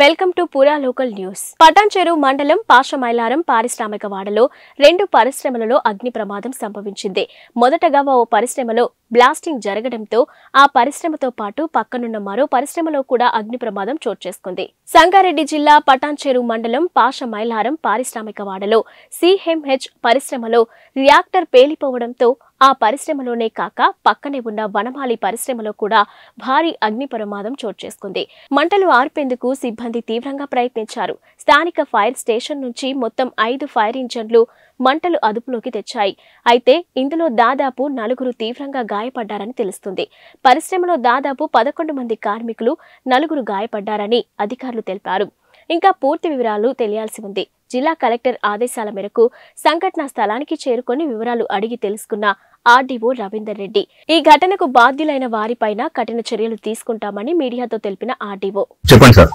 Welcome to Pura local news Patancheru మండలం పాషమైలారం పారిశ్రామిక వాడలో రెండు పరిశ్రమలలో అగ్ని ప్రమాదం సంభవించింది మొదటగా ఓ పరిశ్రమలో బ్లాస్టింగ్ జరగడంతో ఆ పరిశ్రమతో పాటు పక్కనున్న మరో పరిశ్రమలో కూడా అగ్ని ప్రమాదం చోటు చేసుకుంది సంగారెడ్డి జిల్లా పటాన్చెరు మండలం పాషమైలారం పారిశ్రామిక వాడలో సిహెంహెచ్ పరిశ్రమలో రియాక్టర్ పేలిపోవడంతో ఆ పరిశ్రమలోనే కాక పక్కనే ఉన్న వనమాలి పరిశ్రమలో కూడా భారీ అగ్ని ప్రమాదం చోటు చేసుకుంది మంటలు ఆర్పేందుకు సిబ్బంది తీవ్రంగా ప్రయత్నించారు స్థానిక ఫైర్ స్టేషన్ నుంచి మొత్తం ఐదు ఫైర్ ఇంజన్లు మంటలు అదుపులోకి తెచ్చాయి అయితే ఇందులో దాదాపు నలుగురు తీవ్రంగా గాయపడ్డారని తెలుస్తుంది పరిశ్రమలో దాదాపు పదకొండు మంది కార్మికులు నలుగురు గాయపడ్డారని అధికారులు తెలిపారు ఇంకా పూర్తి వివరాలు తెలియాల్సి ఉంది జిల్లా కలెక్టర్ ఆదేశాల మేరకు సంఘటనా స్థలానికి చేరుకొని వివరాలు అడిగి తెలుసుకున్న ఆర్డీఓ రవీందర్ రెడ్డి ఈ ఘటనకు బాధ్యులైన వారిపైన కఠిన చర్యలు తీసుకుంటామని మీడియాతో తెలిపిన ఆర్డీఓ చెప్పండి సార్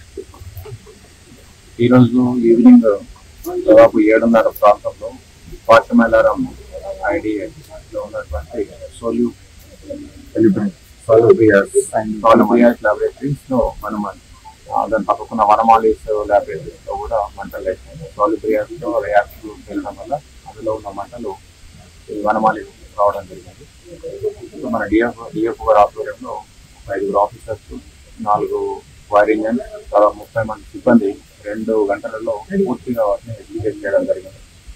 ఈరోజు ఈవినింగ్ దాదాపు ఏడున్నర ప్రాంతంలో పాచమేలారం ఐడిలో ఉన్నటువంటి సోల్యూ సోల్యూబియాస్ అండ్ సోల్యూబియాస్ లాబొరేటరీస్ లో మనం ఆ, దాని పక్కకున్న వనమాలిస్ లాబొరేటరీస్ లో కూడా మంటలు వేసాయి సోల్యూబియాస్ లో రియాక్టర్ వెళ్ళడం వల్ల అందులో ఉన్న మంటలు ఈ వనమాలి రావడం జరిగింది ఇప్పుడు మన డిఎఫ్ డిఎఫ్ గారి ఆధ్వర్యంలో ఐదుగురు ఆఫీసర్స్ నాలుగు ఫైర్ ఇంజన్స్ దాదాపు ముప్పై మంది సిబ్బంది రెండు గంటలలో పూర్తిగా వాటిని ఎగ్జిక్యూట్ చేయడం జరిగింది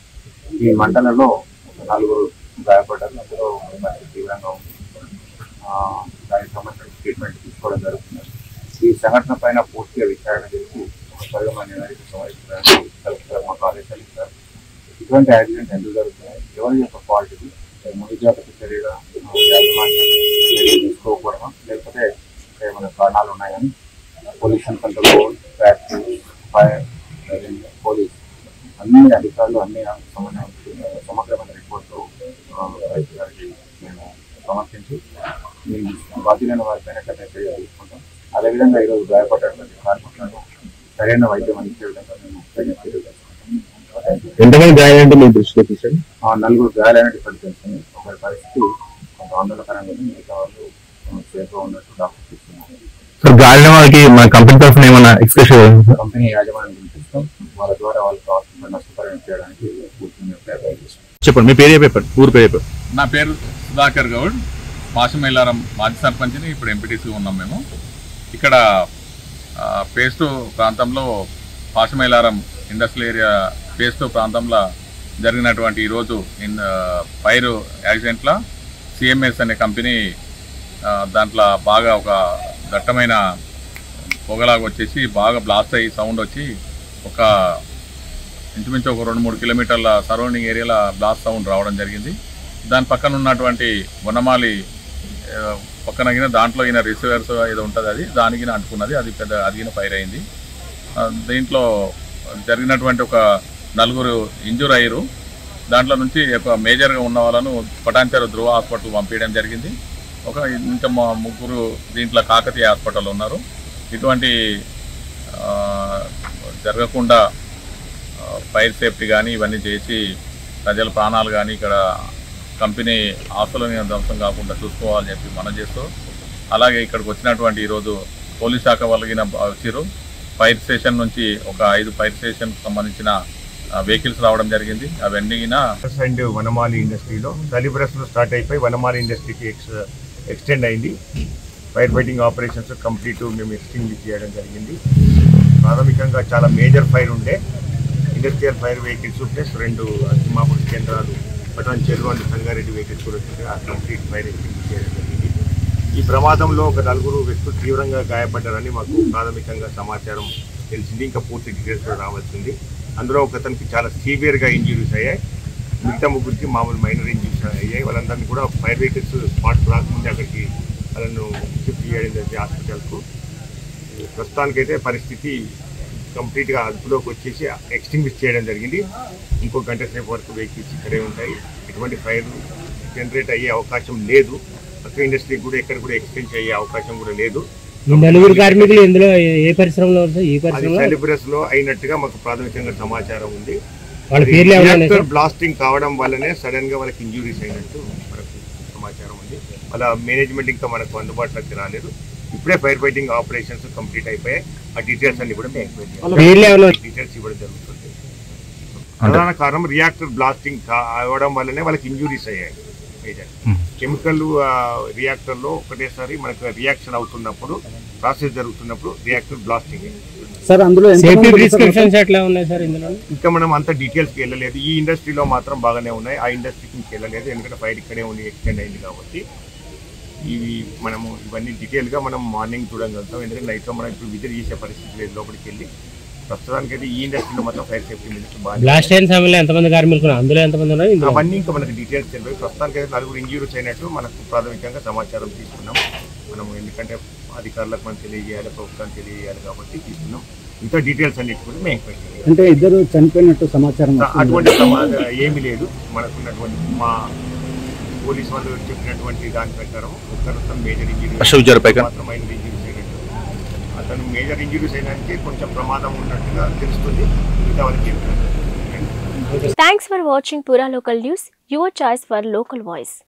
ఈ మంటలలో ఒక నలుగురు గాయపడ్డారు అందులో ఒక మంది తీవ్రంగా ఉంది ఆ, దానికి సంబంధించిన ట్రీట్మెంట్ తీసుకోవడం జరుగుతుంది ఈ సంఘటన పైన పూర్తిగా విచారణ చేసి ఒక సర్వమాన్య నివేదిక సమర్పించడానికి కలెక్టర్ మాకు ఆదేశాలు ఇచ్చారు ఇటువంటి యాక్సిడెంట్ ఎందుకు జరుగుతున్నాయి ఎవరి యొక్క ఫాల్ట్ ఇది ముందు జాగ్రత్త చర్యగా ఆ, యాజమాన్యం చర్యలు తీసుకోకపోవడమా లేకపోతే ఏమైనా కారణాలు ఉన్నాయని pollution control board factory fire revenue police అన్ని అధికారులు అన్ని సమన్వయం సమగ్రమైన రిపోర్టు రైతు గారికి మేము సమర్పించి మీ బాధ్యులైన వారిపైన కఠిన చర్యలు తీసుకుంటాం అదేవిధంగా ఈరోజు గాయపడ్డటువంటి కార్మికులను సరైన వైద్యం అందించే విధంగా మేము తగిన చర్యలు తీసుకుంటాం ఎంతమంది గాయాలంటే మీ దృష్టికి తీసారు ఆ నలుగురు గాయాలైనట్టు పరిస్థితి ఒకరి పరిస్థితి కొంత ఆందోళనకరంగా ఉంది మిగతా వాళ్ళు సేఫ్గా ఉన్నట్టు డాక్టర్ చెప్తున్నారు సార్ గాయాల వాళ్ళకి మన కంపెనీ తరఫున ఏమైనా ఎక్స్ప్రెషన్ కంపెనీ యాజమాన్యం పిలిపిస్తాం వాళ్ళ ద్వారా వాళ్ళకి కావాల్సిన నష్టపరిహారం చేయడానికి పూర్తి మేము ప్రయత్నం చేస్తాం చెప్పండి మీ పేరు చెప్పండి ఊరు పేరు చెప్పండి నా పేరు సుధాకర్ గౌడ్ పాశమైలారం మాజీ సర్పంచ్ని ఇప్పుడు ఎంపీటీసీ ఉన్నాం మేము ఇక్కడ ఆ, పేస్టు ప్రాంతంలో పాశమైలారం ఇండస్ట్రియల్ ఏరియా పేస్టు ప్రాంతంలో జరిగినటువంటి ఈరోజు ఇన్ ఆ, ఫైర్ యాక్సిడెంట్లో సిఎంఎస్ అనే కంపెనీ ఆ, దాంట్లో బాగా ఒక దట్టమైన పొగలాగా వచ్చేసి బాగా బ్లాస్ట్ అయ్యి సౌండ్ వచ్చి ఒక ఇంచుమించు ఒక రెండు మూడు కిలోమీటర్ల సరౌండింగ్ ఏరియాలో బ్లాస్ట్ సౌండ్ రావడం జరిగింది దాని పక్కన ఉన్నటువంటి వనమాలి ఆ, పక్కన గిన దాంట్లో ఈయన రిసీవర్స్ ఏదో ఉంటుంది అది దానికి అంటుకున్నది అది పెద్ద అదిగిన ఫైర్ అయింది ఆ, దీంట్లో జరిగినటువంటి ఒక నలుగురు ఇంజూర్ అయ్యారు దాంట్లో నుంచి ఒక మేజర్గా ఉన్న వాళ్ళను పటాన్చెరు ధృవ హాస్పిటల్ పంపించడం జరిగింది ఒక ఇంకా మా ముగ్గురు దీంట్లో కాకతీయ హాస్పిటల్ ఉన్నారు ఇటువంటి ఆ, జరగకుండా ఫైర్ సేఫ్టీ కానీ ఇవన్నీ చేసి ప్రజల ప్రాణాలు కానీ ఇక్కడ కంపెనీ ఆస్తులని ధ్వంసం కాకుండా చూసుకోవాలని చెప్పి మనం చేస్తూ అలాగే ఇక్కడికి వచ్చినటువంటి ఈరోజు పోలీస్ శాఖ వాళ్ళగిన వచ్చారు ఫైర్ స్టేషన్ నుంచి ఒక ఐదు ఫైర్ స్టేషన్ సంబంధించిన వెహికల్స్ రావడం జరిగింది అవన్నీ గిన బ్రష్ అండ్ వనమాలి ఇండస్ట్రీలో చలి బ్రష్లో స్టార్ట్ అయిపోయి వనమాలి ఇండస్ట్రీకి ఎక్స్ ఎక్స్టెండ్ అయింది ఫైర్ ఫైటింగ్ ఆపరేషన్స్ కంప్లీట్ మేము ఎక్స్టింగ్విష్ చేయడం జరిగింది ప్రాథమికంగా చాలా మేజర్ ఫైర్ ఉండే ఇండస్ట్రియల్ ఫైర్ వెహికల్స్ ప్లస్ రెండు అగ్నిమాపక కేంద్రాలు పటాన్ చెరువు అండ్ సంగారెడ్డి వెహికల్స్ కూడా వచ్చి ఆ కంప్లీట్ ఫైర్ ఎక్స్టింగ్విష్ చేయడం జరిగింది ఈ ప్రమాదంలో ఒక నలుగురు వ్యక్తులు తీవ్రంగా గాయపడ్డారని మాకు ప్రాథమికంగా సమాచారం తెలిసింది ఇంకా పూర్తి డీటెయిల్స్ కూడా రావాల్సింది అందులో ఒక అతనికి చాలా సివియర్గా ఇంజురీస్ అయ్యాయి మిగతా ముగ్గురికి మామూలు మైనర్ ఇంజరీస్ అయ్యాయి వాళ్ళందరినీ కూడా ఫైర్ వెహికల్స్ స్పాట్ రాకముందే అక్కడికి వాళ్ళను షిఫ్ట్ చేయడం జరిగింది హాస్పిటల్కు ప్రస్తుతానికైతే పరిస్థితి కంప్లీట్గా అదుపులోకి వచ్చేసి ఎక్స్టింగ్విష్ చేయడం జరిగింది ఇంకో గంట సేపు వరకు వెహికల్స్ ఇక్కడే ఉంటాయి ఎటువంటి ఫైర్ జనరేట్ అయ్యే అవకాశం లేదు పక్క ఇండస్ట్రీకి కూడా ఎక్కడ కూడా ఎక్స్టెండ్ అయ్యే అవకాశం కూడా లేదు ఈ నలుగురు కార్మికులు ఇందులో ఏ- ఏ పరిశ్రమలో ఉన్నారు సార్? ఈ అది పరిశ్రమలో సెలిబ్రస్ లో అయినట్టుగా మాకు ప్రాథమికంగా సమాచారం ఉంది వాళ్ళ పేర్లు ఏమైనా ఉన్నాయి రియాక్టర్ సార్? బ్లాస్టింగ్ కావడం వల్లనే సడన్ గా వాళ్ళకి ఇంజురీస్ అయినట్టు మనకు సమాచారం ఉంది వాళ్ళ మేనేజ్మెంట్ ఇంకా మనకు అందుబాటులోకి రాలేదు ఇప్పుడు ఇప్పుడే ఫైర్ ఫైటింగ్ ఆపరేషన్స్ కంప్లీట్ అయిపోయాయి ఆ డీటెయిల్స్ అన్ని కూడా మేము ఎంక్వైరీ వాళ్ళ పేర్లు ఏమైనా డీటెయిల్స్ ఇవ్వడం జరుగుతుంది ప్రధాన కారణం రియాక్టర్ బ్లాస్టింగ్ అవ్వడం వల్లనే వాళ్ళకి ఇంజురీస్ అయ్యాయి మేజర్ Hmm. కెమికల్ రియాక్టర్ లో ఒకటేసారి మనకు రియాక్షన్ అవుతున్నప్పుడు ప్రాసెస్ జరుగుతున్నప్పుడు రియాక్టర్ బ్లాస్టింగ్ సార్ అందులో సేఫ్టీ ఎంతమంది ప్రిస్క్రిప్షన్స్ ఎట్లా ఉన్నాయి సార్ ఇందులో ఇంకా మనం అంత డీటెయిల్స్కి వెళ్ళలేదు ఈ ఇండస్ట్రీలో మాత్రం బాగానే ఉన్నాయి ఆ ఇండస్ట్రీకి ఇంకా వెళ్ళలేదు ఎందుకంటే ఫైర్ ఇక్కడే ఉండి ఎక్స్టెండ్ అయింది కాబట్టి ఇవి మనము ఇవన్నీ డీటెయిల్గా మనం మార్నింగ్ చూడగలుగుతాం ఎందుకంటే నైట్లో మనం ఇప్పుడు విజిట్ చేసే పరిస్థితి లేదు లోపలికి వెళ్ళి ప్రస్తుతానికి అయితే ఈ ఇండస్ట్రీలో మాత్రం ఫైర్ సేఫ్టీ మినిస్టర్ బాగా బ్లాస్ట్ అయిన సమయంలో ఎంతమంది కార్మికులు ఉన్నారు? అందులో ఎంతమంది ఉన్నారు ఇందులో అవన్నీ ఇంకా మనకి డీటెయిల్స్ తెలియదు ప్రస్తుతానికి అయితే నలుగురు ఇంజూరీస్ అయినట్టు మనకు ప్రాథమికంగా సమాచారం తీసుకున్నాం మనం ఎందుకంటే అధికారులకు మనం తెలియజేయాలి ప్రభుత్వానికి తెలియజేయాలి కాబట్టి తీసుకున్నాం ఇంకా డీటెయిల్స్ అన్నిటి కూడా మేము ఎంక్వైరీ చేయాలి అంటే ఇద్దరు చనిపోయినట్టు సమాచారం వస్తుంది. అటువంటి సమాధానం ఏమీ లేదు మనకున్నటువంటి మా పోలీస్ వాళ్ళు చెప్పినటువంటి దాని ప్రకారం ఒక్కరు మేజర్ ఇంజరీస్ అశోక్ జరపైక. మాత్రం మైనర్ ఇంజరీస్ అయినట్టు అతను మేజర్ ఇంజరీస్ అయినానికి కొంచెం ప్రమాదం ఉన్నట్టుగా తెలుస్తుంది మిగతా వాళ్ళకి ఏం కాదు. Thanks for watching Pura local news your choice for local voice